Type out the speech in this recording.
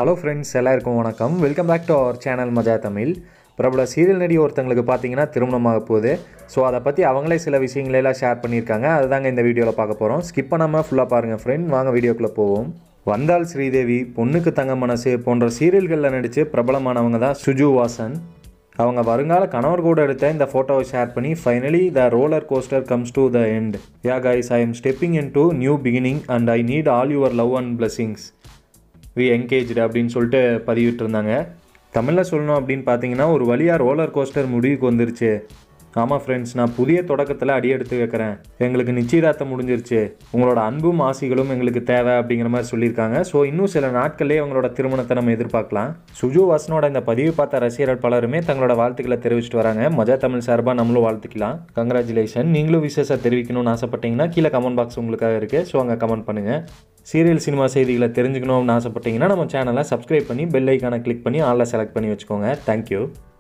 hello friends எல்லாருக்கும் வணக்கம் welcome back to our channel Maja Tamil பிரபல சீரியல் நடி ஒருத்தங்களுக்கு பார்த்தீங்கன்னா திருமணமாக போகுது ஸோ அதை பற்றி அவங்களே சில விஷயங்களெல்லாம் ஷேர் பண்ணியிருக்காங்க அதுதாங்க இந்த வீடியோவில் பார்க்க போகிறோம் ஸ்கிப் பண்ணாமல் ஃபுல்லாக பாருங்கள் ஃப்ரெண்ட் வாங்க வீடியோக்குள்ளே போவோம் வந்தால் ஸ்ரீதேவி பொண்ணுக்கு தங்க மனசு போன்ற சீரியல்களில் நடித்து பிரபலமானவங்க தான் சுஜு வாசன் அவங்க வருங்கால கணவர் கூட எடுத்த இந்த ஃபோட்டோவை ஷேர் பண்ணி finally the roller coaster comes to the end yeah guys I am stepping in to new beginning and I need all your love and blessings we engaged அப்படின்னு சொல்லிட்டு பதிவிட்டிருந்தாங்க தமிழில் சொல்லணும் அப்படின்னு பார்த்தீங்கன்னா ஒரு வழியாக ரோலர் கோஸ்டர் முடிவுக்கு வந்துருச்சு ஆமாம் ஃப்ரெண்ட்ஸ் நான் புதிய தொடக்கத்தில் அடியெடுத்து வைக்கிறேன் எங்களுக்கு நிச்சயதார்த்தம் முடிஞ்சிருச்சு உங்களோட அன்பும் ஆசைகளும் எங்களுக்கு தேவை அப்படிங்கிற மாதிரி சொல்லியிருக்காங்க ஸோ இன்னும் சில நாட்களே அவங்களோட திருமணத்தை நம்ம எதிர்பார்க்கலாம் சுஜு வாசனோட இந்த பதிவு பார்த்த ரசிகர்கள் பலருமே தங்களோட வாழ்த்துக்களை தெரிவிச்சிட்டு வராங்க மஜா தமிழ் சார்பாக நம்மளும் வாழ்த்துக்கலாம் கங்க்ராச்சுலேஷன் நீங்களும் விசேஷ தெரிவிக்கணும்னு ஆசைப்பட்டீங்கன்னா கீழே கமெண்ட் பாக்ஸ் உங்களுக்காக இருக்குது ஸோ அங்கே கமெண்ட் பண்ணுங்கள் சீரியல் சினிமா செய்திகளை தெரிஞ்சுக்கணும்னு ஆசைப்பட்டீங்கன்னா நம்ம சேனலை சப்ஸ்கிரைப் பண்ணி பெல் ஐக்கானை கிளிக் பண்ணி ஆளில் செலக்ட் பண்ணி வச்சுக்கோங்க தேங்க்யூ